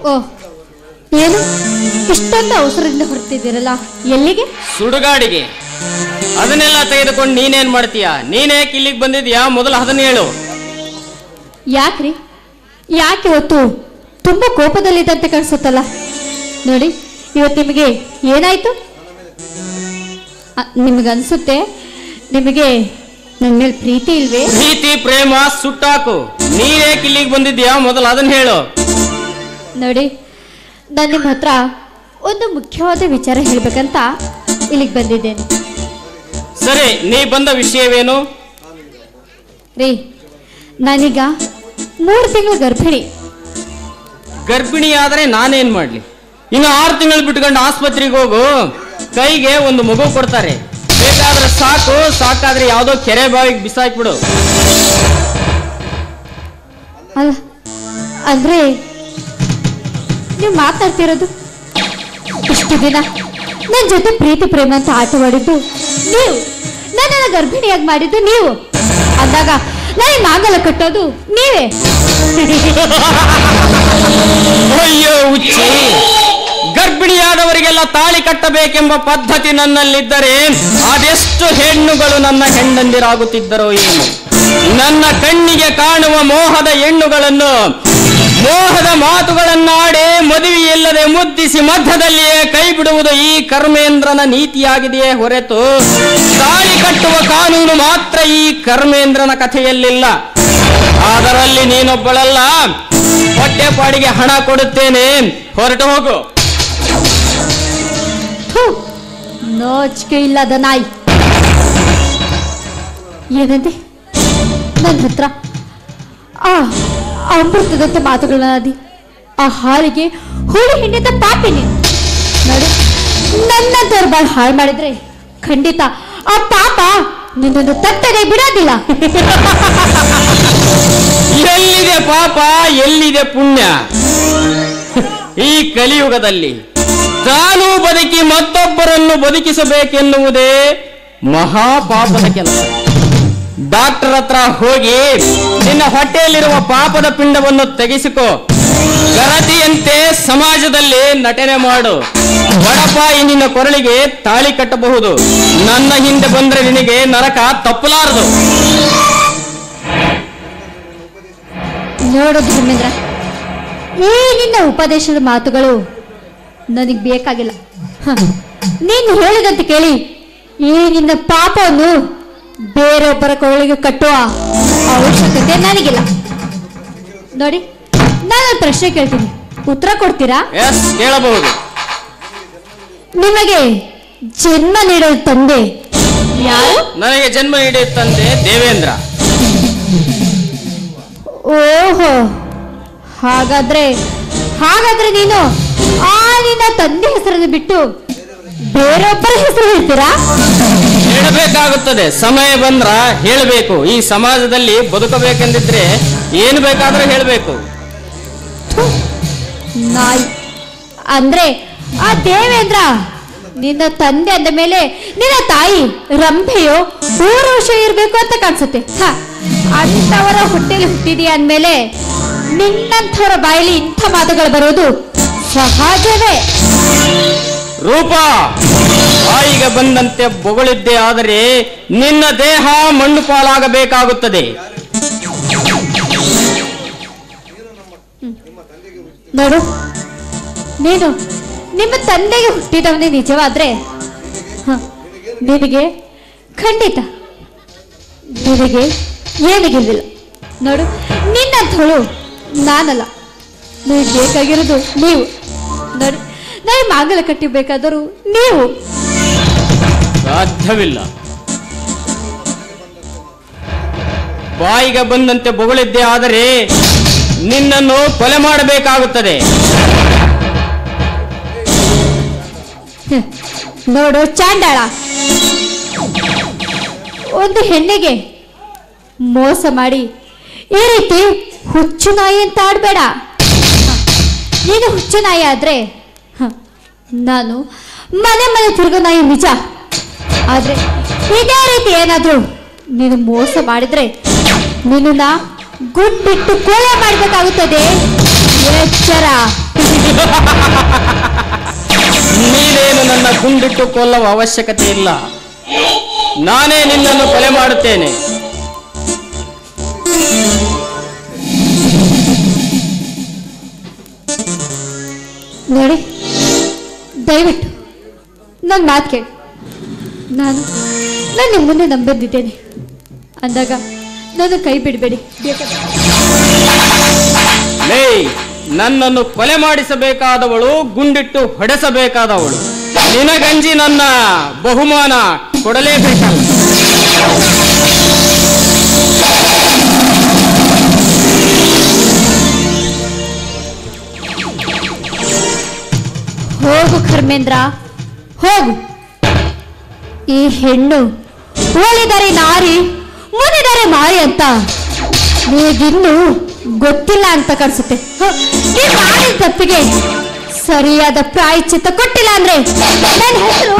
ಓ ಏನು ಇಷ್ಟೊಂದು ಅವಸರದಿಂದ ಹೊರಟಿದ್ದೀರಲ್ಲ ಎಲ್ಲಿಗೆ ಸುಡುಗಾಡಿಗೆ ಅದನ್ನೆಲ್ಲ ತೆಗೆದುಕೊಂಡು ನೀನೇನ್ ಮಾಡ್ತೀಯ ನೀನೇ ಇಲ್ಲಿಗೆ ಬಂದಿದ್ಯಾ ಮೊದಲು ಅದನ್ನ ಹೇಳು ಯಾಕ್ರಿ ಯಾಕೆ ಇವತ್ತು ತುಂಬ ಕೋಪದಲ್ಲಿದ್ದಂತೆ ಕಾಣಿಸುತ್ತಲ್ಲ ನೋಡಿ ಇವತ್ತು ನಿಮಗೆ ಏನಾಯ್ತು ನಿಮಗೆ ಅನ್ಸುತ್ತೆ ನಿಮಗೆ ನನ್ನ ಮೇಲೆ ಪ್ರೀತಿ ಇಲ್ವೇ ಪ್ರೀತಿ ಪ್ರೇಮ ಸುಟ್ಟಾಕು ನೀನೇ ಇಲ್ಲಿಗೆ ಬಂದಿದ್ಯಾ ಮೊದಲು ಅದನ್ನ ಹೇಳು ನೋಡಿ ನಾನು ನಿಮ್ಮ ಹತ್ರ ಒಂದು ಮುಖ್ಯವಾದ ವಿಚಾರ ಹೇಳ್ಬೇಕಂತ ಇಲ್ಲಿಗೆ ಬಂದಿದ್ದೇನೆ ಸರಿ ನೀ ಬಂದ ವಿಷಯವೇನು ರೀ ನಾನೀಗ ಮೂರು ತಿಂಗಳು ಗರ್ಭಿಣಿ ಗರ್ಭಿಣಿ ಆದ್ರೆ ನಾನೇನ್ ಮಾಡ್ಲಿ ಇನ್ನು ಆರು ತಿಂಗಳು ಬಿಟ್ಕೊಂಡು ಆಸ್ಪತ್ರೆಗೆ ಹೋಗು ಕೈಗೆ ಒಂದು ಮಗು ಕೊಡ್ತಾರೆ ಬೇಕಾದ್ರೆ ಸಾಕು ಸಾಕಾದ್ರೆ ಯಾವ್ದೋ ಕೆರೆ ಬಾವಿಗೆ ಬಿಸಾಕ್ಬಿಡು ಅಲ್ಲ ಅಂದ್ರೆ ನೀವು ಮಾತಾಡ್ತಿರೋದು ಇಷ್ಟು ದಿನ ನನ್ನ ಜೊತೆ ಪ್ರೀತಿ ಪ್ರೇಮ ಅಂತ ಆಟವಾಡಿದ್ದು ನೀವು ನನ್ನನ್ನು ಗರ್ಭಿಣಿಯಾಗಿ ಮಾಡಿದ್ದು ನೀವು ಅಂದಾಗ ನನಗೆ ಮಾಂಗಲ ಕಟ್ಟೋದು ನೀವೇ ಅಯ್ಯೋ ಹುಚ್ಚಿ ಗರ್ಭಿಣಿಯಾದವರಿಗೆಲ್ಲ ತಾಳಿ ಕಟ್ಟಬೇಕೆಂಬ ಪದ್ಧತಿ ನನ್ನಲ್ಲಿದ್ದರೆ ಅದೆಷ್ಟು ಹೆಣ್ಣುಗಳು ನನ್ನ ಹೆಂಡಂದಿರಾಗುತ್ತಿದ್ದರೋ ಏನು ನನ್ನ ಕಣ್ಣಿಗೆ ಕಾಣುವ ಮೋಹದ ಹೆಣ್ಣುಗಳನ್ನು ಮೋಹದ ಮಾತುಗಳನ್ನಾಡಿ ಮದುವೆಯಿಲ್ಲದೆ ಮುದ್ದಿಸಿ ಮಧ್ಯದಲ್ಲಿಯೇ ಕೈ ಬಿಡುವುದು ಈ ಕರ್ಮೇಂದ್ರನ ನೀತಿಯಾಗಿದೆಯೇ ಹೊರತು ತಾಳಿ ಕಟ್ಟುವ ಕಾನೂನು ಮಾತ್ರ ಈ ಕರ್ಮೇಂದ್ರನ ಕಥೆಯಲ್ಲಿಲ್ಲ ಅದರಲ್ಲಿ ನೀನೊಬ್ಬಳಲ್ಲ ಹೊಟ್ಟೆಪಾಡಿಗೆ ಹಣ ಕೊಡುತ್ತೇನೆ ಹೊರಟು ಹೋಗು ಥು, ನಾಚಿಕೆ ಇಲ್ಲದ ನಾಯಿ ಏನಂದೆ ನನ್ನ ಹತ್ರ ಆ ಅಮೃತದಂತೆ ಮಾತುಗಳನ್ನಾದಿ ಆ ಹಾಲಿಗೆ ಹುಳಿ ಹಿಂಡಿದ ಪಾಪಿ ನೀನು ನೋಡು ನನ್ನಂತವ್ರು ಬಾಳ್ ಹಾಳು ಮಾಡಿದ್ರೆ ಖಂಡಿತ ಆ ಪಾಪ ನಿನ್ನನ್ನು ತಟ್ಟದೆ ಬಿಡೋದಿಲ್ಲ ಎಲ್ಲಿದೆ ಪಾಪ ಎಲ್ಲಿದೆ ಪುಣ್ಯ ಈ ಕಲಿಯುಗದಲ್ಲಿ ತಾನು ಬದುಕಿ ಮತ್ತೊಬ್ಬರನ್ನು ಬದುಕಿಸಬೇಕೆನ್ನುವುದೇ ಮಹಾಪಾಪದ ಕೆಲಸ ಡಾಕ್ಟರ್ ಹತ್ರ ಹೋಗಿ ನಿನ್ನ ಹೊಟ್ಟೆಯಲ್ಲಿರುವ ಪಾಪದ ಪಿಂಡವನ್ನು ತೆಗೆಸಿಕೋ ಗರತಿಯಂತೆ ಸಮಾಜದಲ್ಲಿ ನಟನೆ ಮಾಡು ಬಡಪಾಯಿ ನಿನ್ನ ಕೊರಳಿಗೆ ತಾಳಿ ಕಟ್ಟಬಹುದು ನನ್ನ ಹಿಂದೆ ಬಂದ್ರೆ ನಿನಗೆ ನರಕ ತಪ್ಪಲಾರದು ನೋಡು ಧರ್ಮೇಂದ್ರ ಈ ನಿನ್ನ ಉಪದೇಶದ ಮಾತುಗಳು ನನಗೆ ಬೇಕಾಗಿಲ್ಲ ಹ, ನೀನು ಹೇಳಿದಂತೆ ಕೇಳಿ ಈ ನಿನ್ನ ಪಾಪವನ್ನು ಬೇರೊಬ್ಬರ ಕೊರಳಿಗೆ ಕಟ್ಟುವ ಅವಶ್ಯಕತೆ ನನಗಿಲ್ಲ ನೋಡಿ ನಾನು ಪ್ರಶ್ನೆ ಕೇಳ್ತೀನಿ ಉತ್ತರ ಕೊಡ್ತೀರಾ ಎಸ್ ಕೇಳಬಹುದು ನಿಮಗೆ ಜನ್ಮ ನೀಡೋ ತಂದೆ ಯಾರು ನನಗೆ ಜನ್ಮ ನೀಡಿದ ತಂದೆ ದೇವೇಂದ್ರ ಓಹೋ ಹಾಗಾದ್ರೆ ಹಾಗಾದ್ರೆ ನೀನು ಆ ನಿನ್ನ ತಂದೆ ಹೆಸರನ್ನು ಬಿಟ್ಟು ಬೇರೊಬ್ಬರ ಹೆಸರು ಹೇಳ್ತೀರಾ ಹೇಳಬೇಕಾಗುತ್ತದೆ ಸಮಯ ಬಂದ್ರ ಹೇಳಬೇಕು ಈ ಸಮಾಜದಲ್ಲಿ ಬದುಕಬೇಕೆಂದಿದ್ರೆ ಏನು ಬೇಕಾದ್ರೂ ಹೇಳಬೇಕು ಥು, ನಾಯಿ ಅಂದ್ರೆ ಆ ದೇವೇಂದ್ರ ನಿನ್ನ ತಂದೆ ಅಂದ ಮೇಲೆ ನಿನ್ನ ತಾಯಿ ರಂಭೆಯೋ ಊರೋಷ ಇರ್ಬೇಕು ಅಂತ ಕಾಣಿಸುತ್ತೆ ಹ, ಅಂಥವರ ಹೊಟ್ಟೆಲಿ ಹುಟ್ಟಿದೀಯ ಅಂದ್ಮೇಲೆ ನಿನ್ನಂಥವರ ಬಾಯಲ್ಲಿ ಇಂಥ ಮಾತುಗಳು ಬರೋದು ಸಹಜವೇ ರೂಪ ಬಾಯಿಗೆ ಬಂದಂತೆ ಬೊಗಳಿದ್ದೆ ಆದರೆ ನಿನ್ನ ದೇಹ ಮಣ್ಣು ಪಾಲಾಗಬೇಕಾಗುತ್ತದೆ ನೋಡು ನೀನು ನಿಮ್ಮ ತಂದೆಗೆ ಹುಟ್ಟಿದವನೇ ನಿಜವಾದ್ರೆ ಹ, ನಿನಗೆ ಖಂಡಿತ ನಿನಗೆ ಏನಿಗಿಲ್ಲ ನೋಡು ನಿನ್ನಂಥವಳು ನಾನಲ್ಲ ನನಗೆ ಬೇಕಾಗಿರೋದು ನೀವು ನೋಡಿ ನನಗೆ ಮಾಂಗಲ ಕಟ್ಟಿಬೇಕಾದರೂ ನೀವು ಸಾಧ್ಯವಿಲ್ಲ ಬಾಯಿಗೆ ಬಂದಂತೆ ಬೊಗಳಿದ್ದೆ ಆದರೆ ನಿನ್ನನ್ನು ಕೊಲೆ ಮಾಡಬೇಕಾಗುತ್ತದೆ ಹ, ನೋಡು ಚಾಂಡಾಳ ಒಂದು ಹೆಣ್ಣಿಗೆ ಮೋಸ ಮಾಡಿ ಈ ರೀತಿ ಹುಚ್ಚು ನಾಯಿ ಅಂತ ಆಡ್ಬೇಡ ಹ, ನೀನು ಹುಚ್ಚು ನಾಯಿ ಆದ್ರೆ ಹ, ನಾನು ಮನೆ ಮನೆ ತಿರುಗೋ ನಾಯಿ ನಿಜ ಆದ್ರೆ ಇದೇ ರೀತಿ ಏನಾದ್ರೂ ನೀನು ಮೋಸ ಮಾಡಿದ್ರೆ ನಿನ್ನ ಗುಂಡಿಟ್ಟು ಕೊಲೆ ಮಾಡಬೇಕಾಗುತ್ತದೆ ಎಚ್ಚರ ನೀನೇನು ನನ್ನ ಗುಂಡಿಟ್ಟು ಕೊಲ್ಲುವ ಅವಶ್ಯಕತೆ ಇಲ್ಲ ನಾನೇ ನಿನ್ನನ್ನು ಕೊಲೆ ಮಾಡುತ್ತೇನೆ ನೋಡಿ ದಯವಿಟ್ಟು ನನ್ನ ಮಾತು ಕೇಳಿ ನಾನು ನಾನು ನಿಮ್ಮ ಮುಂದೆ ನಂಬಂದಿದ್ದೇನೆ ಅಂದಾಗ ನನ್ನ ಕೈ ಬಿಡಬೇಡಿ ಲೇ ನನ್ನನ್ನು ಕೊಲೆ ಮಾಡಿಸಬೇಕಾದವಳು ಗುಂಡಿಟ್ಟು ಹೊಡೆಸಬೇಕಾದವಳು ನಿನಗಂಜಿ ನನ್ನ ಬಹುಮಾನ ಕೊಡಲೇಬೇಕಲ್ಲ ಹೋಗು ಧರ್ಮೇಂದ್ರ ಹೋಗು ಈ ಹೆಣ್ಣು ಹೋಳಿದರೆ ನಾರಿ ಮುನಿದರೆ ಮಾರಿ ಅಂತ ನೀಗಿನ್ನೂ ಗೊತ್ತಿಲ್ಲ ಅಂತ ಕಾಣಿಸುತ್ತೆ ಹ, ನೀನ್ ಮಾಡಿದ ತಪ್ಪಿಗೆ ಸರಿಯಾದ ಪ್ರಾಯಶ್ಚಿತ್ತ ಕೊಟ್ಟಿಲ್ಲ ಅಂದ್ರೆ ನನ್ನ ಹೆಸರು